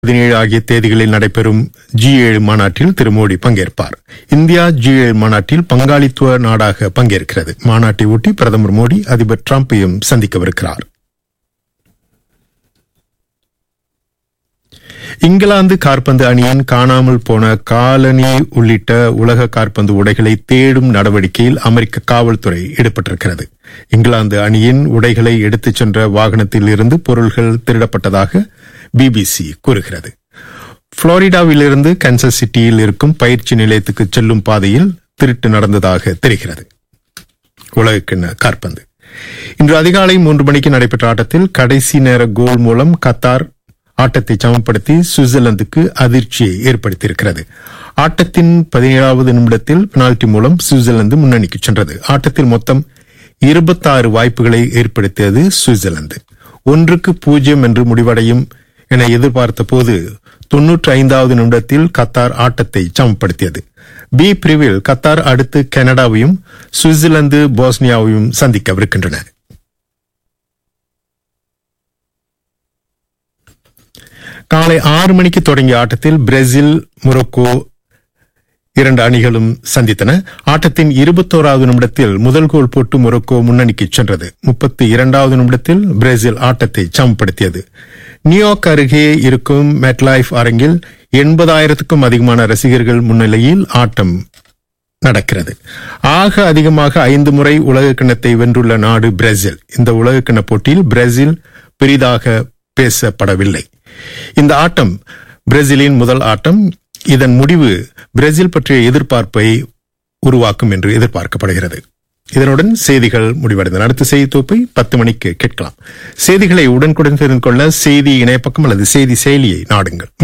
பதினேழு ஆகிய தேதிகளில் நடைபெறும் ஜி ஏழு மாநாட்டில் திரு மோடி பங்கேற்பார் இந்தியா ஜி ஏழு மாநாட்டில் பங்காளித்துவ நாடாக பங்கேற்கிறது மாநாட்டை ஒட்டி பிரதமர் மோடி அதிபர் டிரம்பையும் சந்திக்கவிருக்கிறார் இங்கிலாந்து காற்பந்து அணியின் காணாமல் போன காலனி உள்ளிட்ட உலக காற்பந்து உடைகளை தேடும் நடவடிக்கையில் அமெரிக்க காவல்துறை ஈடுபட்டிருக்கிறது இங்கிலாந்து அணியின் உடைகளை எடுத்துச் சென்ற வாகனத்தில் இருந்து பொருள்கள் திருடப்பட்டதாக பிபிசி கூறுகிறது புளோரிடாவிலிருந்து கன்சஸ் சிட்டியில் இருக்கும் பயிற்சி நிலையத்துக்கு செல்லும் பாதையில் திருட்டு நடந்ததாக தெரிகிறது உலகக்கிண்ண காற்பந்து இன்று அதிகாலை மூன்று மணிக்கு நடைபெற்ற ஆட்டத்தில் கடைசி நேர கோல் மூலம் கத்தார் ஆட்டத்தை சமப்படுத்தி சுவிட்சர்லாந்துக்கு அதிர்ச்சியை ஏற்படுத்தியிருக்கிறது ஆட்டத்தின் பதினேழாவது நிமிடத்தில் பெனால்டி மூலம் சுவிட்சர்லாந்து முன்னணிக்கு சென்றது ஆட்டத்தில் மொத்தம் இருபத்தாறு வாய்ப்புகளை ஏற்படுத்தியது சுவிட்சர்லாந்து ஒன்றுக்கு பூஜ்ஜியம் என்று முடிவடையும் என எதிர்பார்த்த போது தொன்னூற்றி ஐந்தாவது நிமிடத்தில் கத்தார் ஆட்டத்தை சமப்படுத்தியது பி பிரிவில் கத்தார் அடுத்து கனடாவையும் சுவிட்சர்லாந்து போஸ்னியாவையும் சந்திக்கவிருக்கின்றன காலை ஆறு மணிக்கு தொடங்கிய ஆட்டத்தில் பிரேசில் மொரோக்கோ இரண்டு அணிகளும் சந்தித்தன ஆட்டத்தின் இருபத்தோராவது நிமிடத்தில் முதல் கோல் போட்டு மொரோக்கோ முன்னணிக்கு சென்றது முப்பத்தி இரண்டாவது நிமிடத்தில் பிரேசில் ஆட்டத்தை சமப்படுத்தியது நியூயார்க் அருகே இருக்கும் மெட்லைஃப் அரங்கில் எண்பதாயிரத்துக்கும் அதிகமான ரசிகர்கள் முன்னிலையில் ஆட்டம் நடக்கிறது ஆக அதிகமாக ஐந்து முறை உலக கிண்ணத்தை வென்றுள்ள நாடு பிரேசில் இந்த உலக கிண்ண போட்டியில் பிரேசில் பெரிதாக பேசப்படவில்லை இந்த ஆட்டம் பிரேசிலின் முதல் ஆட்டம் இதன் முடிவு பிரேசில் பற்றிய எதிர்பார்ப்பை உருவாக்கும் என்று எதிர்பார்க்கப்படுகிறது இதனுடன் செய்திகள் முடிவடைந்தன அடுத்த செய்தி தொகுப்பை பத்து மணிக்கு கேட்கலாம் செய்திகளை உடனுக்குடன் தெரிந்து கொள்ள செய்தி இணையப்பக்கம் அல்லது செய்தி செயலியை நாடுங்கள்